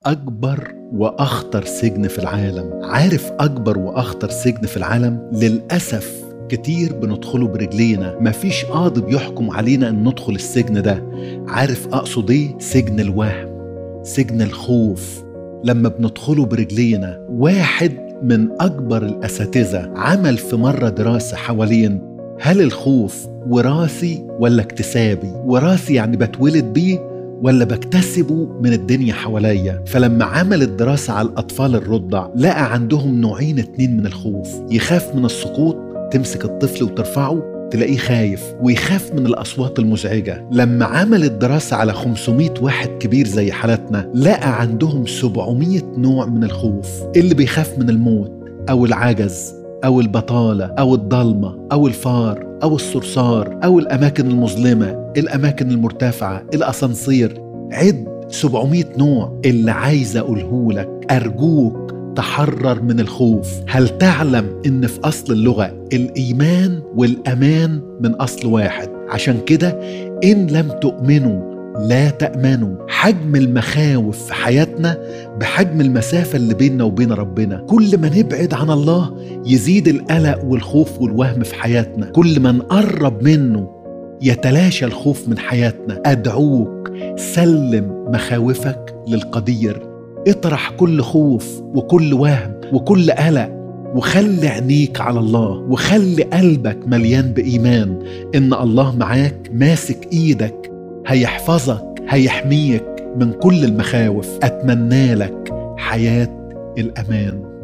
أكبر وأخطر سجن في العالم عارف أكبر وأخطر سجن في العالم للأسف كتير بندخله برجلينا مفيش قاضي بيحكم علينا ان ندخل السجن ده عارف اقصد ايه سجن الوهم سجن الخوف لما بندخله برجلينا واحد من اكبر الاساتذه عمل في مره دراسه حوالين هل الخوف وراثي ولا اكتسابي وراثي يعني بتولد بيه ولا بكتسبه من الدنيا حواليا فلما عمل الدراسة على الأطفال الرضع لقى عندهم نوعين اتنين من الخوف يخاف من السقوط تمسك الطفل وترفعه تلاقيه خايف ويخاف من الأصوات المزعجة لما عمل الدراسة على 500 واحد كبير زي حالتنا لقى عندهم 700 نوع من الخوف اللي بيخاف من الموت أو العجز أو البطالة أو الضلمة أو الفار أو الصرصار أو الأماكن المظلمة الأماكن المرتفعة الأسانسير عد 700 نوع اللي عايز أقوله لك أرجوك تحرر من الخوف هل تعلم ان في اصل اللغه الايمان والامان من اصل واحد عشان كده ان لم تؤمنوا لا تأمنوا حجم المخاوف في حياتنا بحجم المسافة اللي بيننا وبين ربنا كل ما نبعد عن الله يزيد القلق والخوف والوهم في حياتنا كل ما نقرب منه يتلاشى الخوف من حياتنا أدعوك سلم مخاوفك للقدير اطرح كل خوف وكل وهم وكل قلق وخلي عينيك على الله وخلي قلبك مليان بإيمان إن الله معاك ماسك إيدك هيحفظك هيحميك من كل المخاوف أتمنى لك حياة الأمان